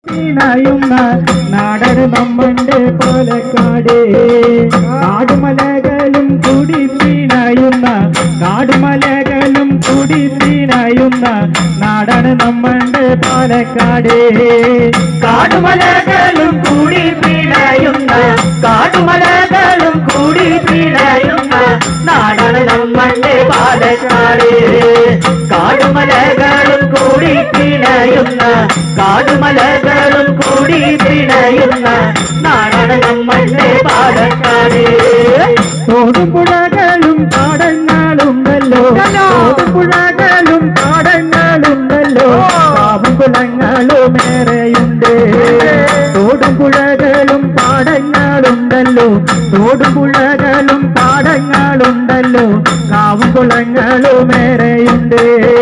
ണയുന്ന നാടൻ നമ്മണ്ട് പാലക്കാട് കാടുമലകളും കൂടി പിണയുന്ന കാടുമലകളും കൂടി പിണയുന്ന നാടാണ് നമ്മണ്ട് പാലക്കാട് കാടുമലകളും കൂടി പിണയുന്ന കാടുമലകളും കൂടി പിണയുന്ന നാടാണ് നമ്മളുടെ പാലക്കാട് കാടുമലകളും കൂടി പിണയുന്ന കാടുമലകളും കൂടി പിണയുന്ന നാടാണ് നമ്മളുടെ പാലക്കാട് തോടുപുഴകളും പാടങ്ങളുണ്ടല്ലോ തോടുപുഴകളും പാടങ്ങളുണ്ടല്ലോ കാവും കുളങ്ങളും ഏറെയുണ്ട് തോടും പുഴകളും പാടങ്ങളുണ്ടല്ലോ തോടും പുഴകളും പാടങ്ങളുണ്ടല്ലോ കാവും കുളങ്ങളും ഏറെയുണ്ട്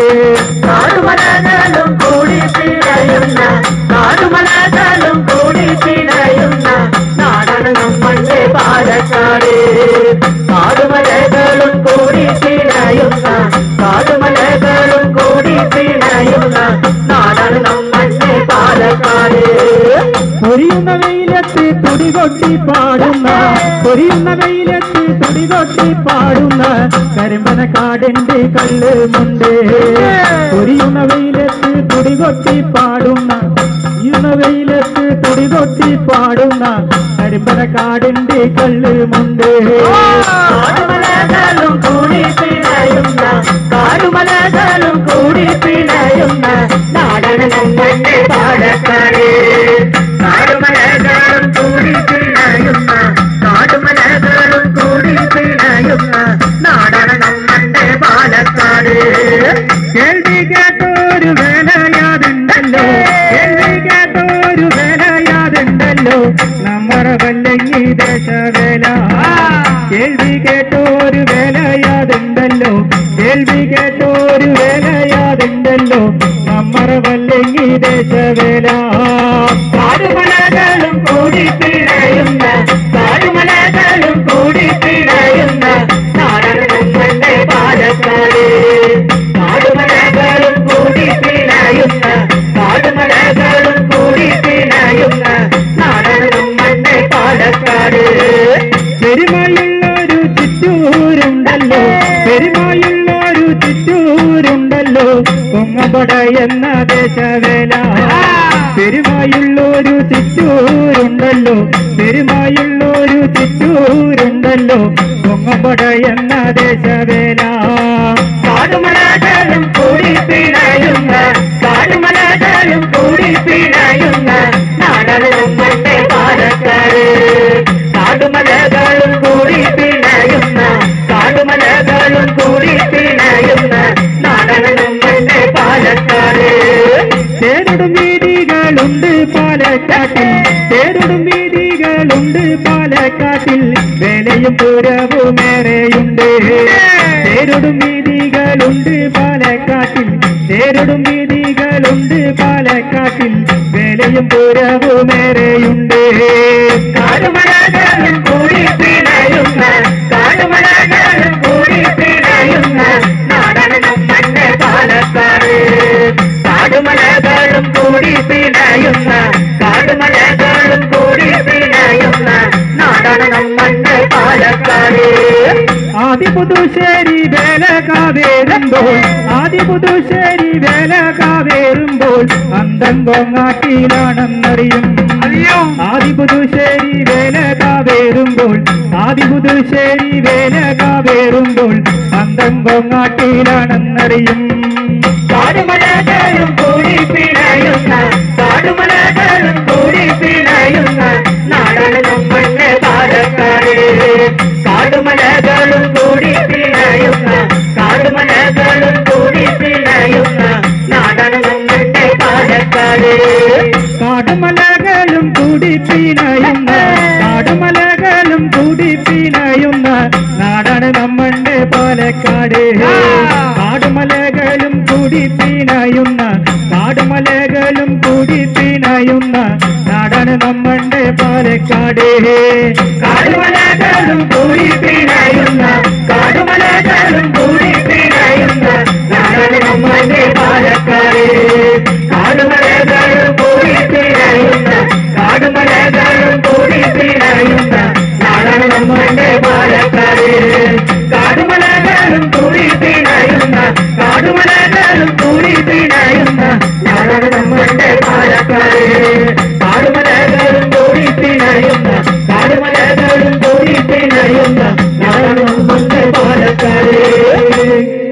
കാടുമലകളും കൂടി പിണയുന്ന കാടുമലകളും കൂടി പിണയുന്ന നാടാണ് നമ്മളുടെ പാലക്കാട് കാടുമലകളും കൂടി പിണയുന്ന കാടുമലകളും കൂടി പിണയുന്ന നാടാണ് നമ്മളുടെ പാലക്കാട് പൊരിയുന്ന വെയിലത്ത് തുടികൊട്ടി പാടുന്ന പൊരിയുന്ന വെയിലത്ത് തുടികൊട്ടി പാടുന്ന കരിമ്പന കാടിന്റെ കല്ലുമുണ്ട് പൊരിയുന്ന വെയിലത്ത് തുടികൊട്ടി പാടുന്ന പൊരിയുന്ന വെയിലത്ത് തുടികൊട്ടി പാടുന്ന കരിമ്പന കാടിന്റെ കല്ലുമുണ്ട് കാടുമലകളും കൂടി പിണയുന്ന കാടുമലകളും കൂടി പിണയുന്ന നാടാണ് നമ്മളുടെ പാലക്കാട് കാടുമലകളും കൂടി പിണയുന്ന കാടുമലകളും കൂടി പിണയുന്ന നാടാണ് നമ്മളുടെ പാലക്കാട് കേൾവി കേട്ടൊരു വേലയാതുണ്ടല്ലോ കേൾവി കേട്ടൊരു വേലയാതുണ്ടല്ലോ നമ്മറ വല്ലങ്ങി ദേശവേല കേൾവി കേട്ടൊരു വേലയാതുണ്ടല്ലോ കേൾവി കേട്ടൊരു വേലയാതുണ്ടല്ലോ നമ്മറ വല്ലങ്ങി ദേശവേല കാടുമലകളും കൂടി പിണയുന്ന കാടുമലകളും കൂടി പിണയുന്ന നാടാണ് നമ്മളുടെ പാലക്കാട് കാടുമലകളും കൂടി പിണയുന്ന കാടുമലകളും കൂടി പിണയുന്ന നാടാണ് നമ്മളുടെ പാലക്കാട് പെരുമയുള്ളൊരു ചിറ്റൂരുണ്ടല്ലോ പെരുമയുള്ളൊരു ചിറ്റൂരുണ്ടല്ലോ കൊങ്ങപട എന്ന ദേശവേല പെരുമയുള്ളൊരു ചിറ്റൂരുണ്ടല്ലോ പെരുമയുള്ളൊരു ചിറ്റൂരുണ്ടല്ലോ കൊങ്ങപട എന്ന ദേശവേല കാടുമലകളും കൂടി പിണയുന്ന കാടുമലകളും കൂടി പിണയുന്ന നാടാണ് നമ്മളുടെ പാലക്കാട് കാടുമലകളും കൂടി പിണയുന്ന കാടുമലകളും കൂടി പിണയുന്ന നാടാണ് നമ്മളുടെ പാലക്കാട് തേരിടും വീതികളുണ്ട് പാലക്കാട്ടിൽ തേരിടും വീതികളുണ്ട് പാലക്കാട്ടിൽ വേലയും പൂരവുമേറെയുണ്ട് തേരിടും വീതികളുണ്ട് പാലക്കാട്ടിൽ തേരിടും വീതികളുണ്ട് പാലക്കാട്ടിൽ വേലയും പൂരവുമേറെയുണ്ട് കാടുമലകളും കൂടി പിണയുന്ന കാടുമലകളും കൂടി പിണയുന്ന നാടാണ് നമ്മളുടെ പാലക്കാട് കാടുമലകളും കൂടി പിണയുന്ന കാടുമലകളും കൂടി പിണയുന്ന നാടാണ് നമ്മളുടെ പാലക്കാട് ആദിപുതുശ്ശേരി വേല കാവേറുമ്പോൾ ആദിപുതുശ്ശേരി വേല കാവേറുമ്പോൾ അന്തം കൊങ്ങാട്ടിയിലാണെന്നറിയും ആദിപുതുശ്ശേരി വേല കാവേറുമ്പോൾ ആദിപുതുശ്ശേരി വേല കാവേറുമ്പോൾ അന്തം കൊങ്ങാട്ടിയിലാണെന്നറിയും കാടുമലകളും കൂടി പിണയുന്ന കാടുമലകളും കൂടി പിണയുന്ന നാടാണ് നമ്മളുടെ പാലക്കാട് കാടുമലകളും കൂടി പിണയുന്ന കാടുമലകളും കൂടി പിണയുന്ന നാടാണ് നമ്മളുടെ പാലക്കാട് കാടുമലകളും കൂടി പിണയുന്ന കാടുമലകളും കൂടി പിണയുന്ന നാടാണ് നമ്മളുടെ പാലക്കാട് കാടുമലകളും കൂടി പിണയുന്ന കാടുമലകളും കൂടി പിണയുന്ന നാടാണ് നമ്മളുടെ പാലക്കാട് കാടുമലകളും കൂടി പിണയുന്ന കാടുമലകളും കൂടി പിണയുന്ന നാടാണ് നമ്മളുടെ പാലക്കാട് കാടുമലകളും കൂടി പിണയുന്ന പിണയുന്ന നാടാണ് നമ്മളുടെ പാലക്കാട് കാടുമലകളും കൂടി പിണയുന്ന കാടുമലകളും കൂടി പിണയുന്ന